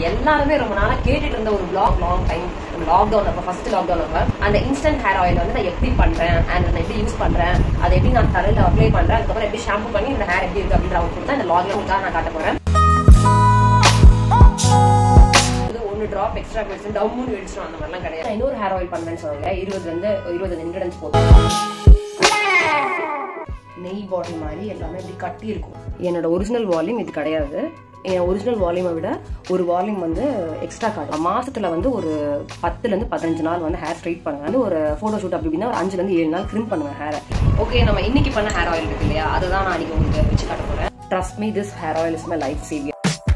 எல்லாருமே ரொம்ப நாளா கேட்டுட்டு இருந்த ஒரு பிளாக் லாங் டைம் லாக்டவுன் அப்ப ஃபர்ஸ்ட் லாக்டவுன் அப்ப அந்த இன்ஸ்டன்ட் ஹேர் ஆயில் வந்து நான் எப்படி பண்றேன் அண்ட் நான் எப்படி யூஸ் பண்றேன் அதை எப்படி நான் தலையில அப்ளை பண்றேன் அதுக்கப்புறம் எப்படி ஷாம்பு பண்ணி இந்த ஹேர் எப்படி இருக்கு அப்படின்ற அவுட் தான் இந்த லாக்ல உங்களுக்காக நான் காட்ட போறேன் இது ஒன்னு டிராப் எக்ஸ்ட்ரா போயிடுச்சு டம்முன்னு வெடிச்சிடும் அந்த மாதிரிலாம் கிடையாது நான் இன்னொரு ஹேர் ஆயில் பண்ணேன்னு சொன்னாங்க இருபதுல இருந்து இருபது இன்கிரீடியன்ஸ் போட்டு நெய் பாட்டில் மாதிரி எல்லாமே இப்படி கட்டி இருக்கும் என்னோட ஒரிஜினல் வால்யூம் இது கிடையாது என் ஒரிஜினல் வால்யூமை விட ஒரு வால்யூம் வந்து எக்ஸ்ட்ரா காட்டும் மாசத்துல வந்து ஒரு பத்துல இருந்து பதினஞ்சு நாள் வந்து ஹேர் ஸ்ட்ரைட் பண்ணுவேன் வந்து ஒரு போட்டோ ஷூட் அப்படி இப்படின்னா ஒரு அஞ்சுல இருந்து ஏழு நாள் க்ரிம் பண்ணுவேன் ஹேரை ஓகே நம்ம இன்னைக்கு பண்ண ஹேர் ஆயில் இருக்கு இல்லையா அதுதான் நான் இன்னைக்கு உங்களுக்கு வச்சு காட்ட போறேன் trust me this hair oil is my life saviour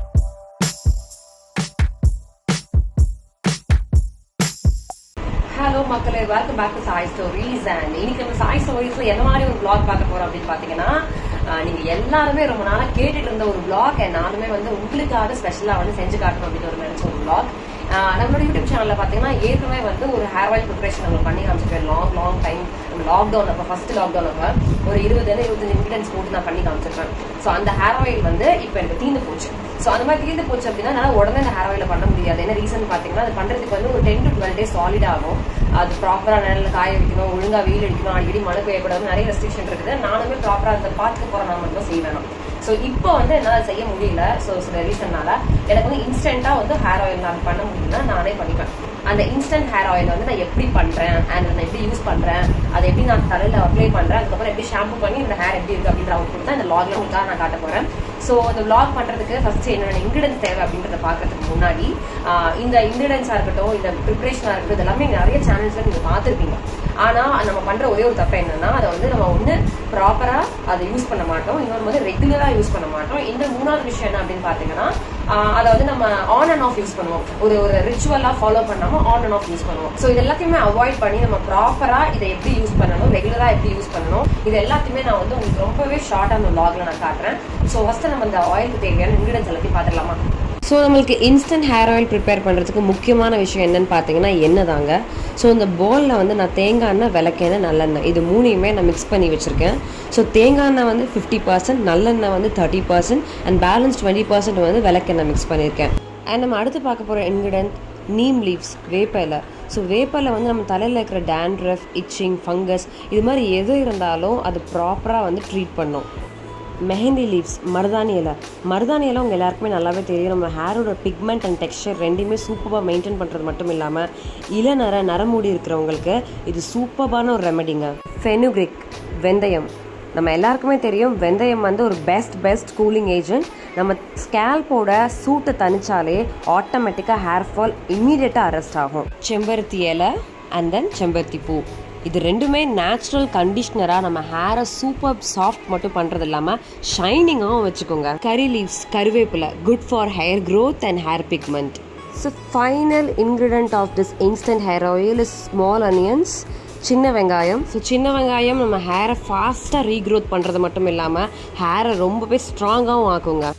hello மக்களே welcome back to Sai stories and இன்னைக்கு நம்ம சாய் ஸ்டோரிஸ்ல என்ன மாதிரி ஒரு vlog பார்க்க போறோம் அப்படின்னு பாத்தீங்கன்னா ஆஹ் நீங்க எல்லாருமே ரொம்ப நாளா கேட்டுட்டு இருந்த ஒரு vlog and நானுமே வந்து உங்களுக்காக ஸ்பெஷலா வந்து செஞ்சு காட்டணும் அப்படின்னு ஒரு நினைச்ச ஒரு vlog ஆஹ் நம்மளோட யூடியூப் சேனல்ல பாத்தீங்கன்னா ஏற்கனவே வந்து ஒரு ஹேர் ஆயில் ப்ரிப்பரேஷன் நம்ம பண்ணி காமிச்சிருக்கேன் லாங் லாங் டைம் லாக்டவுன் அப்ப ஃபர்ஸ்ட் லாக்டவுன் அப்ப ஒரு இருபது இருபத்தஞ்சு இன்கிரீடியன்ஸ் போட்டு நான் பண்ணி காமிச்சிருக்கேன் ஸோ அந்த ஹேர் ஆயில் வந்து இப்போ எனக்கு தீர்ந்து போச்சு ஸோ அந்த மாதிரி தீர்ந்து போச்சு அப்படின்னா என்னால் உடனே இந்த ஹேர் ஆயில பண்ண முடியாது என்ன ரீசன் பார்த்தீங்கன்னா அது பண்றதுக்கு வந்து ஒரு ten to twelve days solid ஆகும் அது ப்ராப்பராக நிழல்ல காய வைக்கணும் ஒழுங்கா வெயில் அடிக்கணும் அடிக்கடி மழை பெய்யக்கூடாது நிறைய ரெஸ்ட்ரிக்ஷன் இருக்குது நானுமே ப்ராப்பராக அதை பார்த்துக்க போறேன் நான் மட்டும் செய்ய வேணும் ஸோ இப்போ வந்து என்னால் செய்ய முடியல ஸோ சில ரீசன்னால எனக்கு வந்து இன்ஸ்டன்ட்டா வந்து ஹேர் ஆயில் நான் பண்ண முடியும்னா நானே பண்ணிப்பேன் அந்த இன்ஸ்டன்ட் ஹேர் ஆயில் வந்து நான் எப்படி பண்றேன் அண்ட் நான் எப்படி யூஸ் பண்றேன் அதை எப்படி நான் தலையில அப்ளை பண்றேன் அதுக்கப்புறம் எப்படி ஷாம்பு பண்ணி இந்த ஹேர் எப்படி இருக்கு அப்படின்ற அவுட் தான் இந்த லாக்ல உங்களுக்காக நான் காட்ட போறேன் ஸோ இந்த vlog பண்றதுக்கு ஃபர்ஸ்ட் என்னென்ன இன்கிரீடியன்ஸ் தேவை அப்படின்றத பாக்குறதுக்கு முன்னாடி ஆஹ் இந்த இன்கிரீடியன்ஸா இருக்கட்டும் இந்த ப்ரிப்பரேஷனா இருக்கட்டும் இது எல்லாமே நிறைய சேனல்ஸ்ல நீங்க பார்த்திருப்பீங்க ஆனா நம்ம பண்ற ஒரே ஒரு தப்பு என்னன்னா அதை வந்து நம்ம ஒண்ணு ப்ராப்பரா அதை யூஸ் பண்ண மாட்டோம் இன்னொரு வந்து ரெகுலரா யூஸ் பண்ண மாட்டோம் இந்த மூணாவது விஷயம் என்ன அப்படின்னு பாத்தீங்கன்னா ஆஹ் அதை வந்து நம்ம ஆன் அண்ட் ஆஃப் யூஸ் பண்ணுவோம் ஒரு ஒரு ரிச்சுவலா ஃபாலோ பண்ணாம ஆன் அண்ட் ஆஃப் யூஸ் பண்ணுவோம் ஸோ இது எல்லாத்தையுமே அவாய்ட் பண்ணி நம்ம ப்ராப்பரா இதை எப்படி யூஸ் பண்ணணும் ரெகுலரா எப்படி யூஸ் பண்ணணும் இது எல்லாத்தையுமே நான் வந்து உங்களுக்கு ரொம்பவே ஷார்ட் அந்த லாக்ல நான் காட்டுறேன் ஸோ ஃபர்ஸ்ட் நம்ம இந்த ஆயிலுக்கு தேவையான இன்கிரீடியன்ஸ் எல்லாத்தையும் பார்த்துடலாமா ஸோ நம்மளுக்கு இன்ஸ்டன்ட் ஹேர் ஆயில் ப்ரிப்பேர் பண்ணுறதுக்கு முக்கியமான விஷயம் என்னன்னு பார்த்தீங்கன்னா எண்ணெய் தாங்க ஸோ இந்த பவுலில் வந்து நான் தேங்காய் எண்ணெய் விளக்கெண்ணெய் நல்லெண்ணெய் இது மூணையுமே நான் மிக்ஸ் பண்ணி வச்சுருக்கேன் ஸோ தேங்காய் எண்ணெய் வந்து ஃபிஃப்டி பர்சன்ட் நல்லெண்ணெய் வந்து thirty percent and balance twenty percent வந்து விளக்கெண்ணெய் மிக்ஸ் பண்ணியிருக்கேன் அண்ட் நம்ம அடுத்து பார்க்க போகிற இன்க்ரீடியன்ட் நீம் லீவ்ஸ் வேப்பிலை ஸோ வேப்பிலை வந்து நம்ம தலையில் இருக்கிற டேண்ட்ரஃப் இச்சிங் ஃபங்கஸ் இது மாதிரி எது இருந்தாலும் அது ப்ராப்பராக வந்து ட்ரீட் பண்ணும் மெஹந்தி லீவ்ஸ் மருதாணி இலை மருதாணி இலை உங்கள் எல்லாருக்குமே நல்லாவே தெரியும் நம்ம ஹேரோட பிக்மெண்ட் அண்ட் டெக்ஸ்சர் ரெண்டுமே சூப்பராக மெயின்டைன் பண்ணுறது மட்டும் இல்லாமல் இளநர நரமுடி இருக்கிறவங்களுக்கு இது சூப்பரான ஒரு ரெமெடிங்க ஃபெனுக்ரிக் வெந்தயம் நம்ம எல்லாருக்குமே தெரியும் வெந்தயம் வந்து ஒரு பெஸ்ட் பெஸ்ட் கூலிங் ஏஜென்ட் நம்ம ஸ்கேல்போட சூட்டை தணிச்சாலே ஆட்டோமேட்டிக்காக ஹேர் ஃபால் இம்மீடியட்டாக அரெஸ்ட் ஆகும் செம்பருத்தி இலை அண்ட் தென் செம்பருத்தி பூ இது ரெண்டுமே நேச்சுரல் கண்டிஷ்னராக நம்ம ஹேரை சூப்பர் சாஃப்ட் மட்டும் பண்ணுறது இல்லாமல் ஷைனிங்காகவும் வச்சுக்கோங்க கரி லீவ்ஸ் கருவேப்பிலை good for hair growth and hair pigment so final ingredient of this instant hair oil is small onions சின்ன வெங்காயம் ஸோ சின்ன வெங்காயம் நம்ம ஹேரை ஃபாஸ்ட்டாக ரீக்ரோத் பண்ணுறது மட்டும் இல்லாமல் ஹேரை ரொம்பவே ஸ்ட்ராங்காகவும் ஆக்குங்க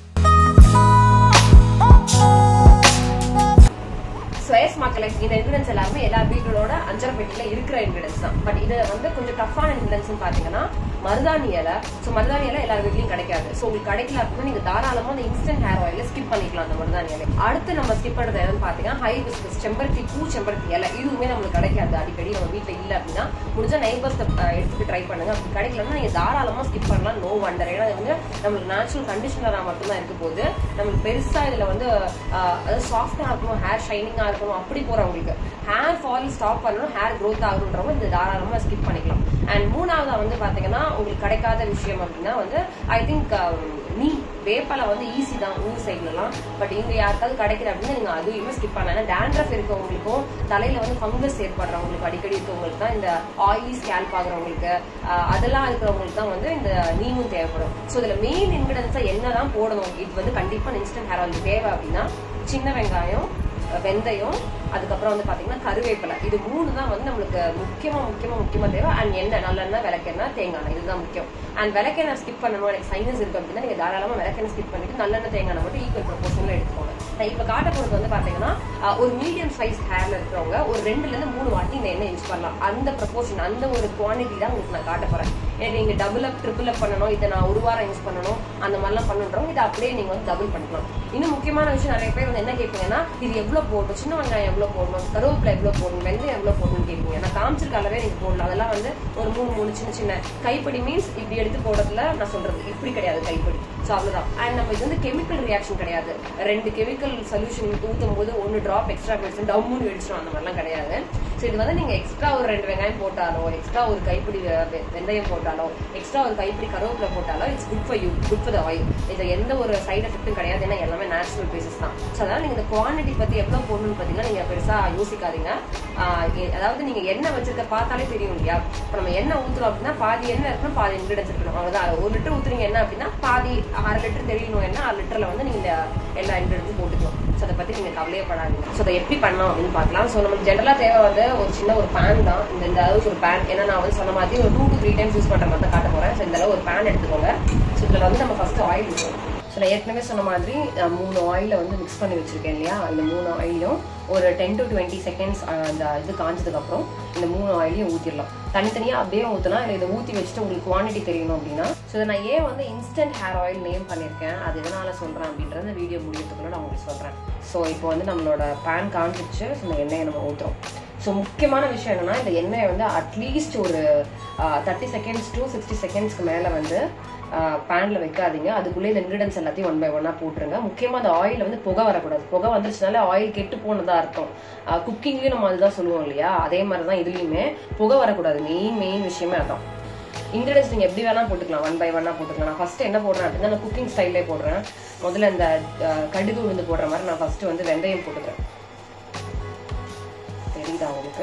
ஸ்வயஸ் மக்களை இந்த இன்கிரீடியன்ஸ் எல்லாருமே எல்லா வீட்டோட அஞ்சரை பெட்டியில இருக்கிற இன்கிரீடியன்ஸ் தான் பட் இது வந்து கொஞ்சம் டஃப்பான இன்கிரீடியன்ஸ் பாத்தீங்கன்னா மருதாணி இலை ஸோ மருதாணி இலை எல்லார் வீட்லயும் கிடைக்காது ஸோ உங்களுக்கு கிடைக்கல அப்படின்னா நீங்க தாராளமா அந்த இன்ஸ்டன்ட் ஹேர் ஆயில ஸ்கிப் பண்ணிக்கலாம் அந்த மருதாணி இலை அடுத்து நம்ம ஸ்கிப் பண்றது என்னன்னு பாத்தீங்கன்னா ஹை பிஸ்கஸ் செம்பருத்தி பூ செம்பருத்தி இலை இதுவுமே நம்மளுக்கு கிடைக்காது அடிக்கடி நம்ம வீட்டுல இல்ல அப்படின்னா முடிஞ்சா நைபர்ஸ் எடுத்துட்டு ட்ரை பண்ணுங்க அப்படி கிடைக்கலன்னா நீங்க தாராளமா ஸ்கிப் பண்ணலாம் நோ வண்டர் ஏன்னா இது வந்து நம்மளுக்கு நேச்சுரல் கண்டிஷனரா மட்டும் தான் இருக்க போகுது நம்மளுக்கு பெருசா இதுல வந்து ஆஹ், அதாவது சாஃப்டா இருக்கணும் ஹேர் ஷைனிங்கா இருக்கணும் அப்படி போறவங்களுக்கு ஹேர் ஃபால் ஸ்டாப் பண்ணணும் ஹேர் growth ஆகணுன்றவங்க இந்த தாராளமா ஸ்கிப் பண்ணிக்கலாம் அண்ட் மூணாவதா வந்து பாத்தீங்கன்னா உங்களுக்கு கிடைக்காத விஷயம் அப்படின்னா வந்து ஐ திங்க் நீ வேப்பலை வந்து ஈஸி தான் ஊர் சைட்லலாம் பட் இங்க யாருக்காவது கிடைக்குது அப்படின்னா நீங்க அதையுமே ஸ்கிப் பண்ணலாம் ஏன்னா டேண்ட்ரஃப் இருக்கவங்களுக்கும் தலையில வந்து ஃபங்கஸ் ஏற்படுறவங்களுக்கு அடிக்கடி இருக்கவங்களுக்கு தான் இந்த ஆயிலி ஸ்கேல்ப் ஆகுறவங்களுக்கு ஆஹ், அதெல்லாம் இருக்கிறவங்களுக்கு தான் வந்து இந்த நீமும் தேவைப்படும் ஸோ இதுல மெயின் இன்கிரீடியன்ஸா என்னதான் போடணும் இது வந்து கண்டிப்பா இன்ஸ்டன்ட் ஹேர் ஆயில் தேவை அப்படின்னா சின்ன வெங்காயம் வெந்தயம் அதுக்கப்புறம் வந்து பாத்தீங்கன்னா கருவேப்பிலை இது மூணு தான் வந்து நம்மளுக்கு முக்கியமா முக்கியமா முக்கியமா தேவை அண்ட் எண்ணெய் நல்லெண்ணெய் விளக்கெண்ணெய் தேங்காய் எண்ணெய் இதுதான் முக்கியம் அண்ட் விளக்கெண்ணெய் ஸ்கிப் பண்ணணும் எனக்கு சைனஸ் இருக்கு அப்படின்னா நீங்க தாராளமா விளக்கெண்ணெய் ஸ்கிப் பண்ணிட்டு நல்லெண்ணெய் தேங்காய் எண்ணெய் மட்டும் ஈக்குவல் ப்ரொபோஷன்ல எடுத்துக்கோங்க நான் இப்ப காட்ட போறது வந்து பாத்தீங்கன்னா அஹ், ஒரு மீடியம் சைஸ் ஹேர்ல இருக்கிறவங்க ஒரு ரெண்டுல இருந்து மூணு வாட்டி இந்த எண்ணெய் யூஸ் பண்ணலாம் அந்த ப்ரொபோஷன் அந்த ஒரு குவான்டிட்டி தான் உங்களுக்கு நான் காட்ட போறேன் நீங்க டபுள் அப் ட்ரிபிள் அப் பண்ணணும் இதை நான் ஒரு வாரம் யூஸ் பண்ணணும் அந்த மாதிரிலாம் பண்ணுன்றோம் இதை அப்படியே நீங்க வந்து டபுள் பண்ணிக்கலாம் இன்னும் முக்கியமான விஷயம் நிறைய பேர் வந்து என்ன கேட்பீங்கன்னா இது எவ்வளவு போடணும் சின்ன வெங்காயம் எவ்வளவு போடணும் கருவேப்பிலை எவ்வளவு போடணும் வெந்தயம் எவ்வளவு போடணும்னு கேட்பீங்க நான் காமிச்சிருக்க அளவே நீங்க போடலாம் அதெல்லாம் வந்து ஒரு மூணு மூணு சின்ன சின்ன கைப்பிடி மீன்ஸ் இப்படி எடுத்து போடுறதுல நான் சொல்றது இப்படி கிடையாது கைப்பிடி ஸோ அவ்வளவுதான் அண்ட் நம்ம இது வந்து கெமிக்கல் ரியாக்ஷன் கிடையாது ரெண்டு கெமிக்கல் சொல்யூஷன் ஊற்றும் போது ஒன்று ட்ராப் எக்ஸ்ட்ரா போயிடுச்சு டம்முன்னு வெடிச்சிடும் அந்த மாதிரிலாம் கிடையாது ஸோ இது வந்து நீங்க எக்ஸ்ட்ரா ஒரு ரெண்டு வெங்காயம் போட்டாலோ எக்ஸ்ட்ரா ஒரு கைப்பிடி வெ- வெ- வெந்தயம் போட்டாலோ எக்ஸ்ட்ரா ஒரு கைப்பிடி கருவேப்பிலை போட்டாலோ it's good for you good for the oil இது எந்த ஒரு சைடு எஃபெக்ட்டும் கிடையாது ஏன்னா எல்லாமே நேச்சுரல் பேசிஸ் தான் ஸோ அதனால நீங்க இந்த குவான்டிட்டி பத்தி எவ்வளவு போடணும்னு பார்த்தீங்கன்னா நீங்க பெருசா யோசிக்காதீங்க ஆஹ் எ- அதாவது நீங்க எண்ணெய் வச்சிருக்க பார்த்தாலே தெரியும் இல்லையா இப்போ நம்ம எண்ணெய் ஊத்துறோம் அப்படின்னா பாதி எண்ணெய் இருக்கணும் பாதி இன்கிரிடியன்ஸ் இருக்கணும் அவ்வளவுதான் ஒரு லிட்டர் ஊத்துறீங்க என்ன அப்படின்னா பாதி அரை லிட்டர் தெரியணும் என்ன அரை லிட்டர்ல வந்து நீங்க இந்த எல்லா இன்கிரிடியன்ஸும் போட்டுக்கலாம் ஸோ அதை பத்தி நீங்க கவலையே படாதீங்க ஸோ அதை எப்படி பண்ணலாம் அப்படின்னு பார்க்கலாம் ஸோ நமக்கு ஜென்ரலா தேவை வந்து ஒரு சின்ன ஒரு பேன் தான் இந்த இந்த அளவுக்கு ஒரு பேன் ஏன்னா நான் வந்து சொன்ன மாதிரி ஒரு two to three times use பண்ற மாதிரி தான் காட்ட போறேன் ஸோ இந்த அளவு ஒரு பேன் எடுத்துக்கோங்க ஸோ இதுல வந்து நம்ம ஃபர்ஸ்ட் ஆயில் யூஸ் ஸோ நான் ஏற்கனவே சொன்ன மாதிரி நான் மூணு ஆயில வந்து மிக்ஸ் பண்ணி வச்சிருக்கேன் இல்லையா இந்த மூணு ஆயிலையும் ஒரு டென் டு டுவெண்ட்டி செகண்ட்ஸ் அந்த இது காஞ்சதுக்கு அப்புறம் இந்த மூணு ஆயிலையும் ஊற்றிடலாம் தனித்தனியா அப்படியே ஊற்றலாம் இல்லை இதை ஊற்றி வச்சுட்டு உங்களுக்கு குவான்டிட்டி தெரியணும் அப்படின்னா ஸோ இதை நான் ஏன் வந்து இன்ஸ்டன்ட் ஹேர் ஆயில் நேம் பண்ணியிருக்கேன் அது எதனால சொல்கிறேன் அப்படின்றத வீடியோ முடியறதுக்குள்ள நான் உங்களுக்கு சொல்கிறேன் ஸோ இப்போ வந்து நம்மளோட பேன் காஞ்சிச்சு ஸோ இந்த எண்ணெயை நம்ம ஊற்றுறோம் ஸோ முக்கியமான விஷயம் என்னன்னா இந்த எண்ணெயை வந்து அட்லீஸ்ட் ஒரு தேர்ட்டி செகண்ட்ஸ் டு சிக்ஸ்டி செகண்ட்ஸ்க்கு மேலே வந்து பேனில் வைக்காதீங்க அதுக்குள்ளே இந்த இன்கிரிடியன்ஸ் எல்லாத்தையும் ஒன் பை ஒன்னாக போட்டுருங்க முக்கியமாக அந்த ஆயில் வந்து புகை வரக்கூடாது புகை வந்துருச்சுனால ஆயில் கெட்டு போனதா அர்த்தம் குக்கிங்லேயும் நம்ம அதுதான் சொல்லுவோம் இல்லையா அதே மாதிரி தான் இதுலேயுமே புகை வரக்கூடாது மெயின் மெயின் விஷயமே அதான் இன்கிரிடியன்ஸ் நீங்கள் எப்படி வேணா போட்டுக்கலாம் ஒன் பை ஒன்னாக போட்டுக்கலாம் நான் ஃபர்ஸ்ட் என்ன போடுறேன் அப்படின்னா நான் குக்கிங் ஸ்டைலே போடுறேன் முதல்ல இந்த அஹ், கடுகு உளுந்து போடுற மாதிரி நான் ஃபர்ஸ்ட் வந்து வெந்தயம் போட்டுக்கிறேன் தெரியுதா உங்களுக்கு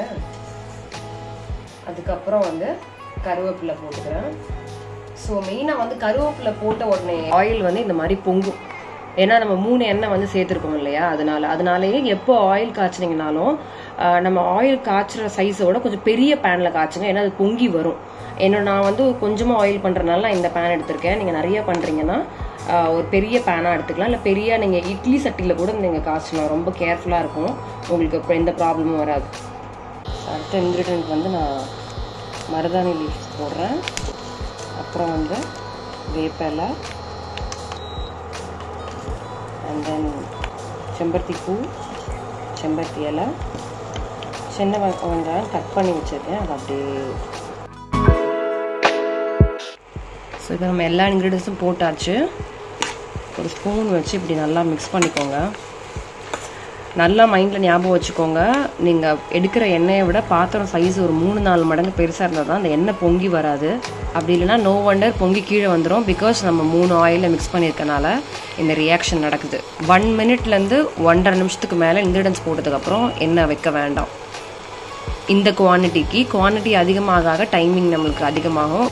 அதுக்கப்புறம் வந்து கருவேப்பிலை போட்டுக்கிறேன் ஸோ மெயினாக வந்து கருவேப்பிலை போட்ட உடனே ஆயில் வந்து இந்த மாதிரி பொங்கும் ஏன்னா நம்ம மூணு எண்ணெய் வந்து சேர்த்துருக்கோம் இல்லையா அதனால அதனாலேயே எப்போ ஆயில் காய்ச்சினீங்கனாலும் ஆஹ், நம்ம ஆயில் காய்ச்சுற சைஸோட கொஞ்சம் பெரிய பேனில் காய்ச்சுங்க ஏன்னா அது பொங்கி வரும் ஏன்னா நான் வந்து கொஞ்சமாக ஆயில் பண்ணுறதுனால நான் இந்த பேன் எடுத்திருக்கேன் நீங்கள் நிறைய பண்ணுறீங்கன்னா ஆஹ், ஒரு பெரிய பேனாக எடுத்துக்கலாம் இல்லை பெரிய நீங்கள் இட்லி சட்டியில் கூட நீங்கள் காய்ச்சலாம் ரொம்ப கேர்ஃபுல்லாக இருக்கும் உங்களுக்கு இப்போ எந்த ப்ராப்ளமும் வராது அடுத்த இன்க்ரீடியன்ட் வந்து நான் மருதாணி லீவ்ஸ் போடுறேன் அப்புறம் வந்து வேப்பிலை அண்ட் தென் செம்பருத்தி பூ செம்பருத்தி இலை சின்ன வெ- வெங்காயம் கட் பண்ணி வச்சுருக்கேன் அது அப்படியே ஸோ இப்போ நம்ம எல்லா இன்க்ரீடியன்ஸும் போட்டாச்சு ஒரு ஸ்பூன் வச்சு இப்படி நல்லா மிக்ஸ் பண்ணிக்கோங்க நல்லா மைண்டில் ஞாபகம் வச்சுக்கோங்க நீங்கள் எடுக்கிற எண்ணெயை விட பாத்திரம் சைஸ் ஒரு மூணு நாலு மடங்கு பெருசாக இருந்தால் தான் அந்த எண்ணெய் பொங்கி வராது அப்படி இல்லைன்னா நோ வண்டர் பொங்கி கீழே வந்துடும் பிகாஸ் நம்ம மூணு ஆயிலில் மிக்ஸ் பண்ணியிருக்கனால இந்த ரியாக்ஷன் நடக்குது ஒன் மினிட்லேருந்து ஒன்றரை நிமிஷத்துக்கு மேலே இன்க்ரீடியன்ஸ் போட்டதுக்கப்புறம் எண்ணெய் வைக்க வேண்டாம் இந்த குவான்டிட்டிக்கு குவான்டிட்டி அதிகமாக ஆக டைமிங் நம்மளுக்கு அதிகமாகும்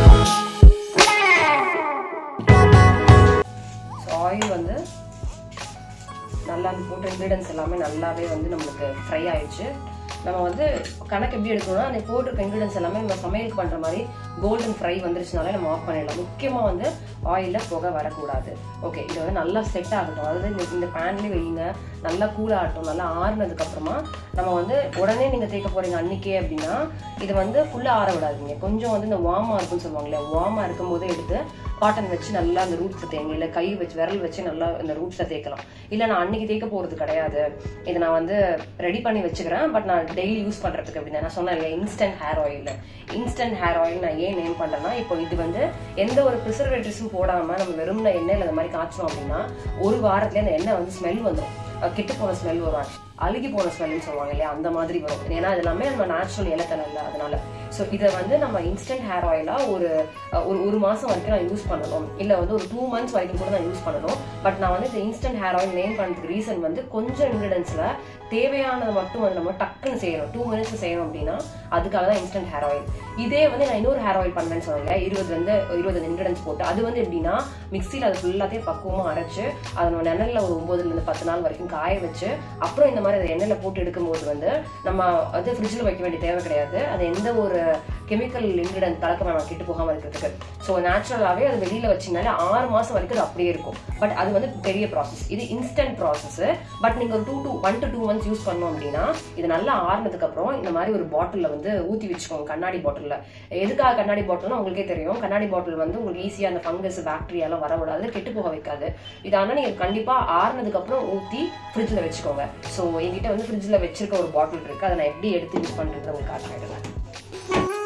ஆயில் வந்து நல்லா அந்த போட்ட இன்க்ரீடியன்ஸ் எல்லாமே நல்லாவே வந்து நம்மளுக்கு ஃப்ரை ஆயிடுச்சு நம்ம வந்து கணக்கு எப்படி எடுக்கணும்னா அந்த போட்டிருக்க இன்க்ரீடியன்ஸ் எல்லாமே நம்ம சமையலுக்கு பண்ற மாதிரி கோல்டன் ஃப்ரை வந்துருச்சுனாலே நம்ம ஆஃப் பண்ணிடலாம் முக்கியமா வந்து ஆயில்ல புகை வரக்கூடாது ஓகே இது வந்து நல்லா செட் ஆகட்டும் அதாவது இந்த இந்த பேன்லேயே வைங்க நல்லா கூல் ஆகட்டும் நல்லா ஆறுனதுக்கு அப்புறமா நம்ம வந்து உடனே நீங்க தேய்க்க போறீங்க அன்னைக்கே அப்படின்னா இது வந்து ஃபுல்லா ஆற விடாதீங்க கொஞ்சம் வந்து இந்த வார்மா இருக்குன்னு சொல்லுவாங்க இல்லையா வார்மா இருக்கும் போதே எடுத்து காட்டன் வச்சு நல்லா அந்த ரூட்ஸை தேங்க இல்லை கை வச்சு விரல் வச்சு நல்லா இந்த ரூட்ஸை தேய்க்கலாம் இல்லை நான் அன்னைக்கு தேய்க்க போறது கிடையாது இதை நான் வந்து ரெடி பண்ணி வச்சுக்கிறேன் பட் நான் டெய்லி யூஸ் பண்றதுக்கு அப்படின்னு நான் சொன்னேன் இல்லையா instant hair oil instant hair oil நான் ஏன் நேம் பண்றேன்னா இப்போ இது வந்து எந்த ஒரு ப்ரிசர்வேட்டிவ்ஸும் போடாம நம்ம வெறும்ன எண்ணெயில அந்த மாதிரி காய்ச்சோம் அப்படின்னா ஒரு வாரத்துல அந்த எண்ணெய் வந்து ஸ்மெல் வந்துடும் கெட்டு போன ஸ்மெல் வரும் அழுகி போன ஸ்மெல்னு சொல்லுவாங்க இல்லையா அந்த மாதிரி வரும் ஏன்னா இது எல்லாமே நம்ம நேச்சுரல் இலக்கலை இல்லை அதனால ஸோ இதை வந்து நம்ம இன்ஸ்டன்ட் ஹேர் ஆயிலா ஒரு அஹ், ஒரு ஒரு மாசம் வரைக்கும் நான் யூஸ் பண்ணணும் இல்லை வந்து ஒரு டூ மந்த்ஸ் வரைக்கும் கூட நான் யூஸ் பண்ணணும் பட் நான் வந்து இந்த இன்ஸ்டன்ட் ஹேர் ஆயில் நேம் பண்ணதுக்கு ரீசன் வந்து கொஞ்சம் இன்கிரிடியன்ஸ்ல தேவையானது மட்டும் வந்து நம்ம டக்குன்னு செய்யணும் டூ மினிட்ஸ் செய்யணும் அப்படின்னா அதுக்காக தான் இன்ஸ்டன்ட் ஹேர் ஆயில் இதே வந்து நான் இன்னொரு ஹேர் ஆயில் பண்ணேன்னு சொன்னேன் இருபது வந்து இருபது இன்கிரிடியன்ஸ் போட்டு அது வந்து எப்படின்னா மிக்சியில் அது ஃபுல்லாத்தையும் பக்குவமாக அரைச்சு அதை நம்ம நிழல்ல ஒரு ஒன்பதுல இருந்து பத்து நாள் வரைக்கும் காய வச்சு அப்புறம் இந்த மாதிரி அதை எண்ணெயில் போட்டு எடுக்கும்போது வந்து நம்ம அது ஃப்ரிட்ஜில் வைக்க வேண்டிய தேவை கிடையாது அது எந்த ஒரு கெமிக்கல் இன்கிரிடன்ட் கலக்க கெட்டு போகாம இருக்கிறதுக்கு ஸோ நேச்சுரலாவே அது வெளியில வச்சீங்கனாலே ஆறு மாசம் வரைக்கும் அது அப்படியே இருக்கும் பட் அது வந்து பெரிய ப்ராசஸ் இது இன்ஸ்டன்ட் ப்ராசஸ் பட் நீங்க ஒரு two two one to two months use பண்ணோம் அப்படின்னா இது நல்லா ஆறுனதுக்கு அப்புறம் இந்த மாதிரி ஒரு பாட்டில்ல வந்து ஊத்தி வச்சுக்கோங்க கண்ணாடி பாட்டில்ல எதுக்காக கண்ணாடி பாட்டில்னா உங்களுக்கே தெரியும் கண்ணாடி பாட்டில் வந்து உங்களுக்கு ஈஸியா அந்த ஃபங்கஸ் பாக்டீரியா எல்லாம் வரவிடாது கெட்டு போக வைக்காது இது ஆனா நீங்க கண்டிப்பா ஆறுனதுக்கு அப்புறம் ஊத்தி ஃப்ரிட்ஜ்ல வச்சுக்கோங்க ஸோ என்கிட்ட வந்து ஃப்ரிட்ஜ்ல வச்சிருக்க ஒரு பாட்டில் இருக்கு அதை நான் எப்படி எடுத்து யூஸ் பண்றது உங்களுக்கு காட்டுறேன்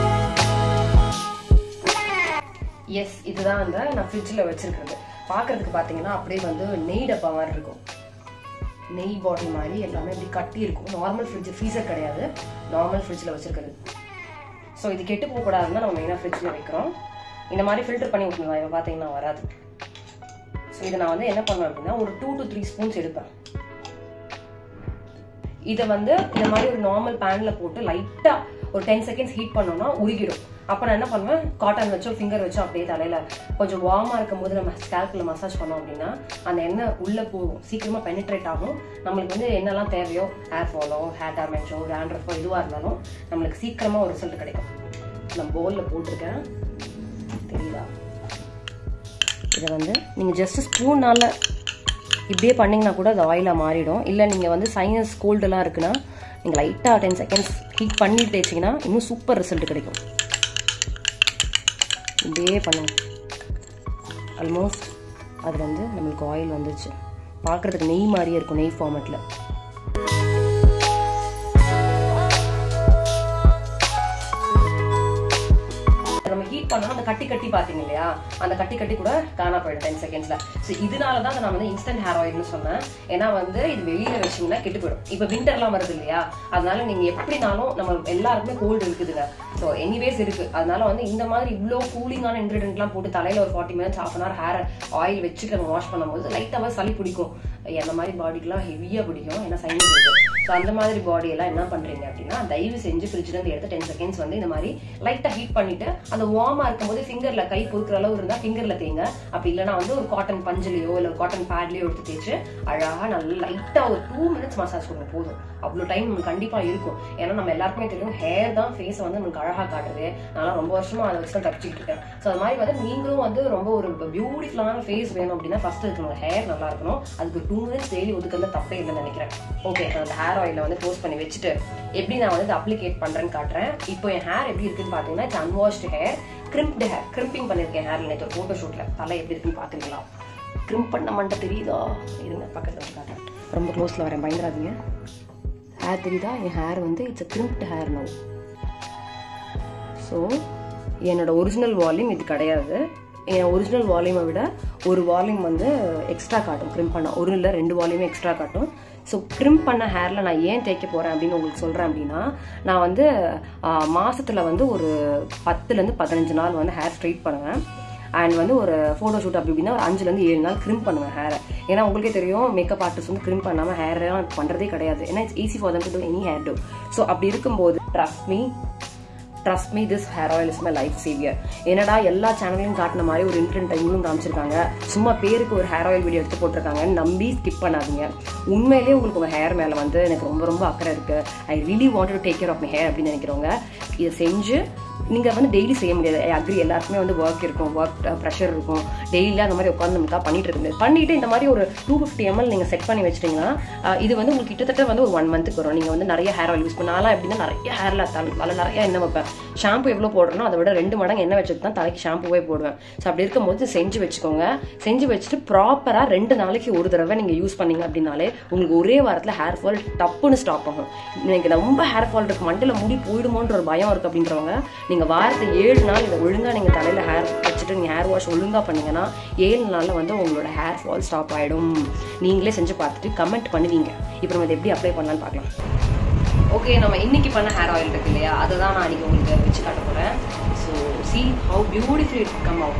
எஸ் இதுதான் அந்த நான் ஃப்ரிட்ஜில் வச்சிருக்கிறது பார்க்கறதுக்கு பார்த்தீங்கன்னா அப்படியே வந்து நெய் டப்பா மாதிரி இருக்கும் நெய் பாட்டில் மாதிரி எல்லாமே இப்படி கட்டி இருக்கும் நார்மல் ஃப்ரிட்ஜ் ஃப்ரீசர் கிடையாது நார்மல் ஃப்ரிட்ஜில் வச்சிருக்கிறது ஸோ இது கெட்டு போகக்கூடாதுன்னு நம்ம மெயினாக ஃப்ரிட்ஜில் வைக்கிறோம் இந்த மாதிரி ஃபில்டர் பண்ணி விட்டுருந்தா இப்போ பார்த்தீங்கன்னா வராது ஸோ இதை நான் வந்து என்ன பண்ணுவேன் அப்படின்னா ஒரு டூ டு த்ரீ ஸ்பூன்ஸ் எடுப்பேன் இதை வந்து இந்த மாதிரி ஒரு நார்மல் பேன்ல போட்டு லைட்டா ஒரு டென் செகண்ட்ஸ் ஹீட் பண்ணோம்னா உருகிடும் அப்போ நான் என்ன பண்ணுவேன் காட்டன் வச்சோ ஃபிங்கர் வச்சோ அப்படியே தலையில கொஞ்சம் வார்மா இருக்கும் போது நம்ம ஸ்கேல்ப்ல மசாஜ் பண்ணோம் அப்படின்னா அந்த எண்ணெய் உள்ள போகும் சீக்கிரமா பெனிட்ரேட் ஆகும் நம்மளுக்கு வந்து என்னெல்லாம் தேவையோ ஹேர் ஃபாலோ ஹேர் டேமேஜோ டேண்ட்ரஃபோ எதுவாக இருந்தாலும் நம்மளுக்கு சீக்கிரமா ஒரு ரிசல்ட் கிடைக்கும் நான் போல்ல போட்டிருக்கேன் தெரியுதா இதை வந்து நீங்கள் ஜஸ்ட் ஸ்பூன்னால இப்படியே பண்ணிங்கன்னா கூட அது ஆயிலாக மாறிடும் இல்லை நீங்கள் வந்து சைனஸ் கோல்டெல்லாம் இருக்குன்னா நீங்கள் லைட்டாக டென் செகண்ட்ஸ் ஹீட் பண்ணிட்டு தேய்ச்சிங்கன்னா இன்னும் சூப்பர் ரிசல்ட் கிடைக்கும் இப்படியே பண்ணுங்க ஆல்மோஸ்ட் அது வந்து நம்மளுக்கு ஆயில் வந்துச்சு பார்க்குறதுக்கு நெய் மாதிரியே இருக்கும் நெய் ஃபார்மேட்டில் நம்ம ஹீட் பண்ணோம் அந்த கட்டி கட்டி பாத்தீங்க இல்லையா அந்த கட்டி கட்டி கூட காணா போயிடும் டென் செகண்ட்ஸ்ல ஸோ இதனால தான் நான் வந்து இன்ஸ்டன்ட் ஹேர் ஆயில்னு சொன்னேன் ஏன்னா வந்து இது வெளியில வச்சீங்கன்னா கெட்டு போயிடும் இப்போ விண்டர்லாம் வருது இல்லையா அதனால நீங்க எப்படினாலும் நம்ம எல்லாருக்குமே கோல்டு இருக்குதுங்க ஸோ எனிவேஸ் இருக்கு அதனால வந்து இந்த மாதிரி இவ்வளோ கூலிங்கான இன்கிரீடியன்ட்லாம் போட்டு தலையில ஒரு forty minutes half an hour hair oil வச்சுட்டு நம்ம வாஷ் பண்ணும்போது லைட்டாக சளி பிடிக்கும் என்ன மாதிரி பாடிக்கெல்லாம் ஹெவியாக பிடிக்கும் ஏன்னா சைனஸ் இருக்கு ஸோ அந்த மாதிரி பாடி எல்லாம் என்ன பண்றீங்க அப்படின்னா தயவு செஞ்சு ஃப்ரிட்ஜ்ல இருந்து எடுத்து டென் செகண்ட்ஸ் வந்து இந்த மாதிரி லைட்டா ஹீட் பண்ணிட்டு அந்த வார்மா இருக்கும்போது ஃபிங்கர்ல கை பொறுக்கிற அளவு இருந்தா ஃபிங்கர்ல தேங்க அப்படி இல்லைன்னா வந்து ஒரு காட்டன் பஞ்சிலையோ இல்லை காட்டன் பேட்லயோ எடுத்து தேய்ச்சு அழகா நல்லா லைட்டா ஒரு டூ மினிட்ஸ் மசாஜ் கொடுங்க போதும் அவ்வளோ டைம் நமக்கு கண்டிப்பா இருக்கும் ஏன்னா நம்ம எல்லாருக்குமே தெரியும் ஹேர் தான் ஃபேஸை வந்து நமக்கு அழகா காட்டுது நான் ரொம்ப வருஷமா அதை வச்சு தான் தப்பிச்சுட்டு இருக்கேன் ஸோ அது மாதிரி வந்து நீங்களும் வந்து ரொம்ப ஒரு பியூட்டிஃபுல்லான ஃபேஸ் வேணும் அப்படின்னா ஃபர்ஸ்ட் இருக்கணும் ஹேர் நல்லா இருக்கணும் அதுக்கு டூ மினிட்ஸ் டெய்லி ஒதுக்கிறது தப்பே இல்லைன்னு நினைக்கிறேன் ஓகே நான் அந்த ஹேர் ஆயில வந்து போஸ்ட் பண்ணி வச்சுட்டு எப்படி நான் வந்து அப்ளிகேட் பண்றேன்னு காட்டுறேன் இப்போ என் ஹேர் எப்படி இருக்குன்னு பாத்தீங்கன்னா it's unwashed hair crimped hair crimping பண்ணிருக்கேன் ஹேர்ல நேற்று ஃபோட்டோ ஷூட்ல தலை எப்படி இருக்குன்னு பாத்துக்கலாம் கிரிம்ப் பண்ண மண்டை தெரியுதா இருங்க பக்கத்துல வந்து காட்டுறேன் ரொம்ப க்ளோஸ்ல வரேன் பயந்துடாதீங்க ஹேர் தெரியுதா என் ஹேர் வந்து it's a crimped hair no so என்னோட ஒரிஜினல் வால்யூம் இது கிடையாது என் ஒரிஜினல் வால்யூமை விட ஒரு வால்யூம் வந்து எக்ஸ்ட்ரா காட்டும் க்ரிம் பண்ண ஒரு இல்லை ரெண்டு வால்யூமே எக்ஸ்ட்ரா காட்டும் ஸோ க்ரிம் பண்ண ஹேரில் நான் ஏன் தேய்க்க போகிறேன் அப்படின்னு உங்களுக்கு சொல்கிறேன் அப்படின்னா நான் வந்து மாதத்தில் வந்து ஒரு பத்துலேருந்து பதினஞ்சு நாள் வந்து ஹேர் ஸ்ட்ரைட் பண்ணுவேன் அண்ட் வந்து ஒரு ஃபோட்டோ ஷூட் அப்படி இப்படின்னா ஒரு அஞ்சுலேருந்து ஏழு நாள் க்ரிம் பண்ணுவேன் ஹேரை ஏன்னா உங்களுக்கே தெரியும் மேக்கப் ஆர்டிஸ்ட் வந்து க்ரிம் பண்ணாமல் ஹேர்லாம் பண்ணுறதே கிடையாது ஏன்னா it's easy for them to do any hair do so அப்படி இருக்கும்போது trust me trust me this hair oil is my life saviour என்னடா எல்லா சேனல்லையும் காட்டின மாதிரி ஒரு இன்டர்ன் டைமும் காமிச்சிருக்காங்க சும்மா பேருக்கு ஒரு ஹேர் ஆயில் வீடியோ எடுத்து போட்டிருக்காங்க நம்பி ஸ்கிப் பண்ணாதீங்க உண்மையிலேயே உங்களுக்கு உங்கள் ஹேர் மேலே வந்து எனக்கு ரொம்ப ரொம்ப அக்கறை இருக்கு I really want to take care of my hair அப்படின்னு நினைக்கிறவங்க இதை செஞ்சு நீங்கள் வந்து டெய்லி செய்ய முடியாது ஐ அக்ரி எல்லாருக்குமே வந்து ஒர்க் இருக்கும் ஒர்க் ப்ரெஷர் இருக்கும் டெய்லியாக அந்த மாதிரி உட்காந்து நமக்கு பண்ணிட்டு இருக்க முடியாது பண்ணிட்டு இந்த மாதிரி ஒரு டூ ஃபிஃப்டி எம்எல் நீங்கள் செட் பண்ணி வச்சிட்டிங்கன்னா அஹ், இது வந்து உங்களுக்கு கிட்டத்தட்ட வந்து ஒரு ஒன் மந்த்துக்கு வரும் நீங்கள் வந்து நிறைய ஹேர் ஆயில் யூஸ் பண்ண நான்லாம் எப்படின்னா நிறைய ஹேரில் அதில் நிறைய எண்ணெய் வைப்பேன் ஷாம்பு எவ்வளோ போடுறனோ அதை விட ரெண்டு மடங்கு எண்ணெய் வச்சுட்டு தான் தலைக்கு ஷாம்புவே போடுவேன் ஸோ அப்படி இருக்கும்போது செஞ்சு வச்சுக்கோங்க செஞ்சு வச்சுட்டு ப்ராப்பராக ரெண்டு நாளைக்கு ஒரு தடவை நீங்கள் யூஸ் பண்ணீங்க அப்படின்னாலே உங்களுக்கு ஒரே வாரத்தில் ஹேர் ஃபால் டப்புன்னு ஸ்டாப் ஆகும் எனக்கு ரொம்ப ஹேர் ஃபால் இருக்கு மண்டல முடி போயிடுமோன்ற ஒரு பயம் இருக்கு அப்படின்றவங்க நீங்கள் வாரத்தை ஏழு நாள் இதை ஒழுங்காக நீங்கள் தலையில் ஹேர் வச்சுட்டு நீங்கள் ஹேர் வாஷ் ஒழுங்காக பண்ணீங்கன்னா ஏழு நாளில் வந்து உங்களோட ஹேர் ஃபால் ஸ்டாப் ஆகிடும் நீங்களே செஞ்சு பார்த்துட்டு கமெண்ட் பண்ணுவீங்க இப்போ நம்ம இதை எப்படி அப்ளை பண்ணலாம்னு பார்க்கலாம் ஓகே நம்ம இன்னைக்கு பண்ண ஹேர் ஆயில் இருக்கு இல்லையா அதை தான் நான் இன்னைக்கு உங்களுக்கு வச்சு காட்ட போகிறேன் so see how beautiful it come out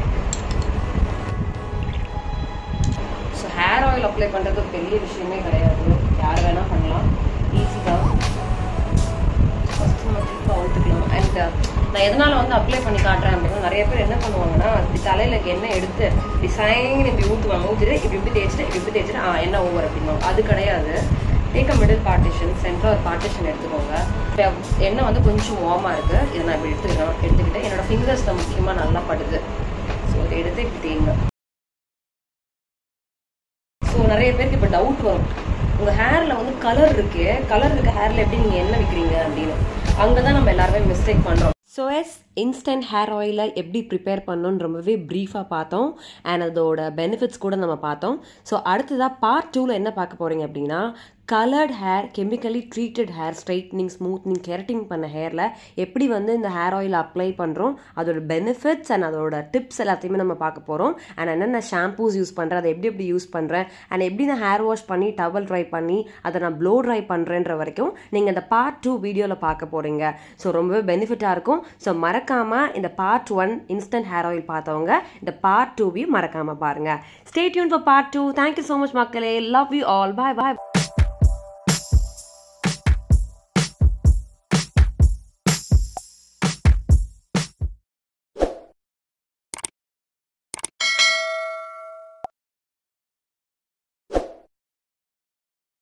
so hair oil apply பண்ணுறது ஒரு பெரிய விஷயமே கிடையாது யார் வேணால் பண்ணலாம் ஈஸி தான் ஃபஸ்ட் நம்ம ட்ரிப்பாக அவுத்துக்கலாம் அண்ட் நான் எதனால வந்து அப்ளை பண்ணி காட்டுறேன் அப்படின்னா நிறைய பேர் என்ன பண்ணுவாங்கன்னா இப்படி தலையில எண்ணெய் எடுத்து டிசைன் இப்படி ஊற்றுவாங்க ஊற்றிட்டு இப்படி இப்படி தேய்ச்சிட்டு இப்படி இப்படி தேய்ச்சிட்டு ஆ எண்ணெய் ஓவர் அப்படின்வாங்க அது கிடையாது take a middle partition centre ஒரு பார்ட்டிஷன் எடுத்துக்கோங்க இப்ப எண்ணெய் வந்து கொஞ்சம் வார்மாக இருக்குது இதை நான் இப்படி எடுத்துக்கிறேன் எடுத்துக்கிட்டு என்னோட ஃபிங்கர்ஸில் முக்கியமாக நல்லா படுது ஸோ இதை எடுத்து இப்படி தேங்க ஸோ நிறைய பேருக்கு இப்போ டவுட் வரும் உங்கள் ஹேரில் வந்து கலர் இருக்கு கலர் இருக்க ஹேரில் எப்படி நீங்கள் என்ன வைக்கிறீங்க அப்படின்னு அங்கே தான் நம்ம எல்லாருமே மிஸ்டேக் பண்ணுறோம் ஸோ எஸ் இன்ஸ்டன்ட் ஹேர் ஆயிலை எப்படி ப்ரிப்பேர் பண்ணணும்னு ரொம்பவே ப்ரீஃபாக பார்த்தோம் அண்ட் அதோட பெனிஃபிட்ஸ் கூட நம்ம பார்த்தோம் ஸோ அடுத்ததாக பார்ட் டூவில் என்ன பார்க்க போகிறீங்க அப்படின்னா coloured hair chemically treated hair straightening smoothening keratin பண்ண ஹேரில் எப்படி வந்து இந்த ஹேர் ஆயில் அப்ளை பண்ணுறோம் அதோட பெனிஃபிட்ஸ் அண்ட் அதோட டிப்ஸ் எல்லாத்தையுமே நம்ம பார்க்க போகிறோம் அண்ட் என்னென்ன ஷாம்பூஸ் யூஸ் பண்ணுறேன் அதை எப்படி எப்படி யூஸ் பண்ணுறேன் அண்ட் எப்படி நான் ஹேர் வாஷ் பண்ணி டவல் ட்ரை பண்ணி அதை நான் ப்ளோ ட்ரை பண்ணுறேன்ற வரைக்கும் நீங்கள் இந்த பார்ட் டூ வீடியோவில் பார்க்க போகிறீங்க ஸோ ரொம்பவே பெனிஃபிட்டாக இருக்கும் ஸோ மறக்காமல் இந்த part one instant hair oil பார்த்தவங்க இந்த பார்ட் டூவையும் மறக்காமல் பாருங்கள் stay tune for part two thank you so much மக்களே love you all bye bye